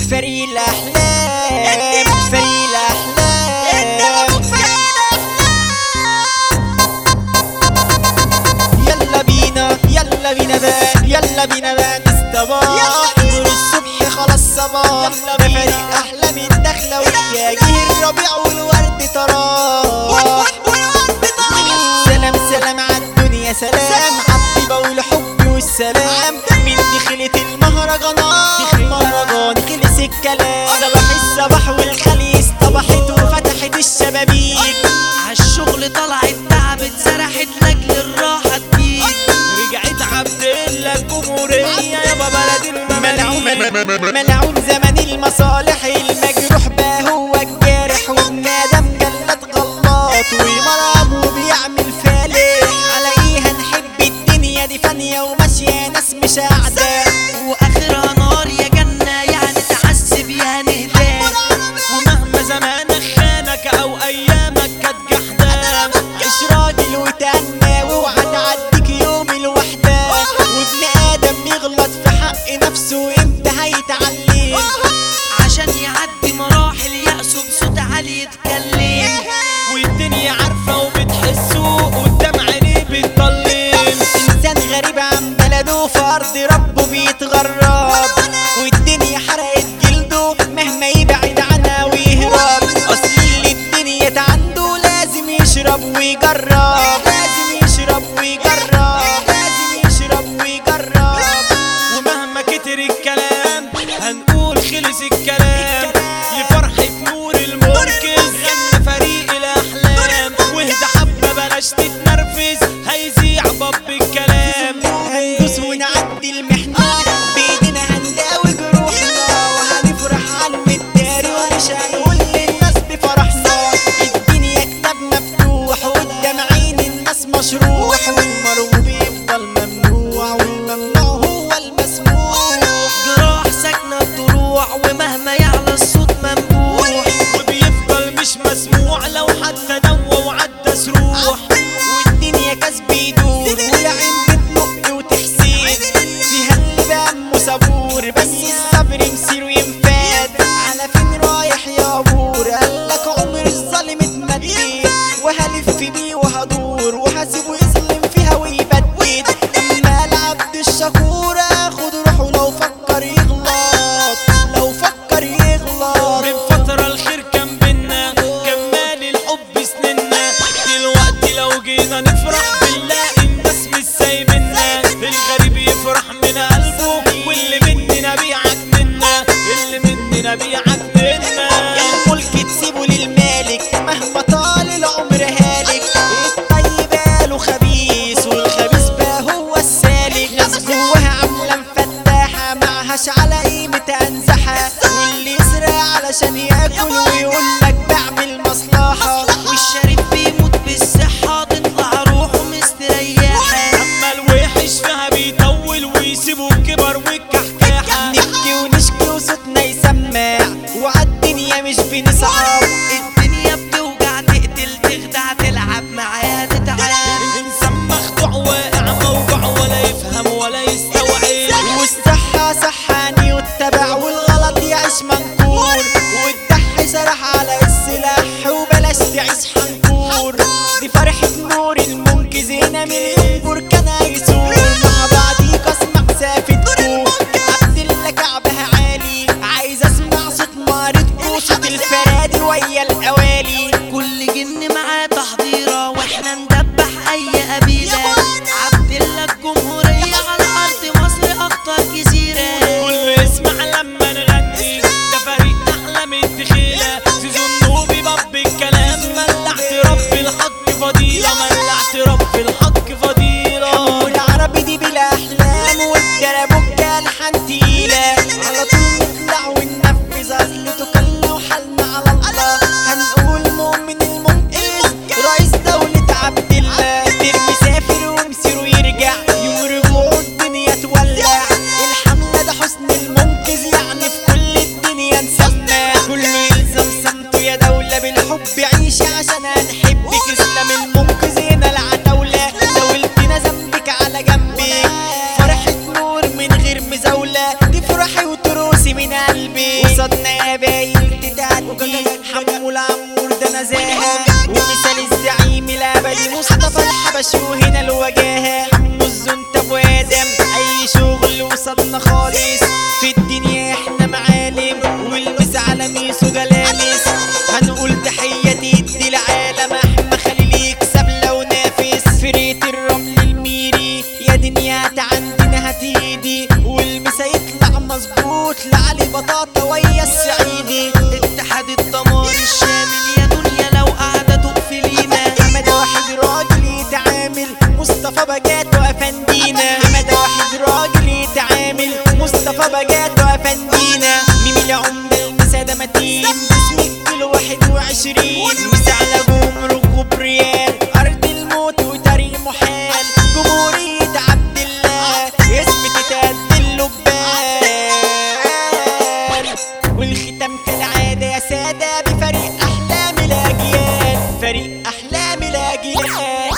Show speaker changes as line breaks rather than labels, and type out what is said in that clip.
فريق الأحلام فريق الأحلام يلا بينا يلا بينا بقى يلا بينا بقى نستباح نور الصبح خلاص صباح ده فريق أحلام الدخلة ويا جه الربيع والورد تراه سلام سلام عالدنيا سلام عالطيبة والحب والسلام من دخلة المهرجانات مهرجان خلص الكلام صباح الصباح والخليس طبحت وفتحت الشبابيك
عالشغل طلعت تعبت سرحت لاجل الراحة تجيك
رجعت عبد الله الجمهورية يابا بلد المماليك ملعون زمن المصالح المجروح بقى هو الجارح وبنادم جلد غلاط ومرام وبيعمل فالح على ايه هنحب الدنيا دي فانية وماشية ناس مش أعداء
واخرها نار يا جنة يعني تعذب يعني هداك
ومهما زمانك خانك او ايامك كانت جحدان عيش راجل وتأنى واوعى تعديك يوم الوحدة وابن ادم يغلط في حق نفسه امتى هيتعلم
عشان يعدي مراحل يأسه بصوت عالي يتكلم
والدنيا عارفة وبتحسه قدام عينيه بتضلم انسان غريب عن بلده في ارض ربه بيتغرب والدنيا حرقت جلده مهما يبعد عنها ويهرب اصل اللي الدنيا عنده لازم يشرب ويجرب لازم يشرب ويجرب لازم يشرب ويجرب ومهما كتر الكلام هنقول خلص الكلام لفرحة نور المركز غنى فريق الأحلام واهدى حبة بلاش تتنرفز هيذيع باب الكلام هندوس ونعدي المحنة بإيدينا هنداوي جروحنا وهنفرح على المداري ومش هنقول للناس بفرحنا الدنيا كتاب مفتوح وقدام عين الناس مشروح والمرغوب يفضل ممنوع والممنوع هو المسموح
جراح ساكنة الضروع ومهما يعلى الصوت منبوح
وبيفضل مش مسموع لو حتى نوى وعدى سروح والدنيا كسب يدور والعين بتنق وتحسين فيها اللي بقى صبور بس الصبر مسيره ينفاد على فين رايح يا بور قالك عمر الظالم اتمدد وهلف بيه وهدور وهسيبه يظلم فيها ويبدد اما العبد الشكور اخد روحه لو فكر يغلط لو فكر يغلط من فترة الخير كان بينا كان مالي الحب سننا دلوقتي لو جينا نفرح بنلاقي الناس مش سايبنا الغريب يفرح من قلبه واللي مننا بيعجننا اللي مننا بيعجننا الملك تسيبه للمالك مهما طال العمر هالك الطيب قاله خبيث والخبيث بقى هو السالك ناس جواها عاملة مفتاحة معهاش على قيمة أنزحة واللي يسرق علشان ياكل ويقول لك بعمل مصلحة
والشريف بيموت بالصحة تطلع روحه مستريحة
أما الوحش فيها بيطول ويسيبه الكبر والكحكاحة نبكي ونشكي وصوتنا يسمع وعالدنيا مش بنصعب
الدنيا بتوجع تقتل تخدع تلعب معاها تتعب
الإنسان مخدوع واقع موجوع ولا يفهم ولا يستوعب والصحة صحاني واتبع والغلط يعيش منكور والدح سرح على قصادنا يا بايل تتعدي حمو العمور ده نزاهة ومثال الزعيم الابدي مصطفى الحبشي وهنا الوجاهة حمو الزنت ابو ادم اي شغل وصلنا خالص في الدنيا احنا معالم والمس على ميسو جلامس هنقول تحية تدي العالم احمى خليل يكسب لو نافس فريت الرمل الميري يا دنيا عندنا هتيدي والمسا يطلع مظبوط لعلي بطاطا ويا السعيدي
اتحاد الدمار الشامل يا دنيا لو قاعدة تقفلينا
حمد واحد راجل يتعامل مصطفى بجات وافندينا حمد واحد راجل يتعامل مصطفى بجات وافندينا ميمي العمدة المسادة متين اسم الكيلو واحد وعشرين مسا على جمرك وبريال أرض الموت وطريق محال جمهورية عبد الله اسم تتقدل اللبان والختام كالعادة يا سادة بفريق أحلام الأجيال فريق أحلام الأجيال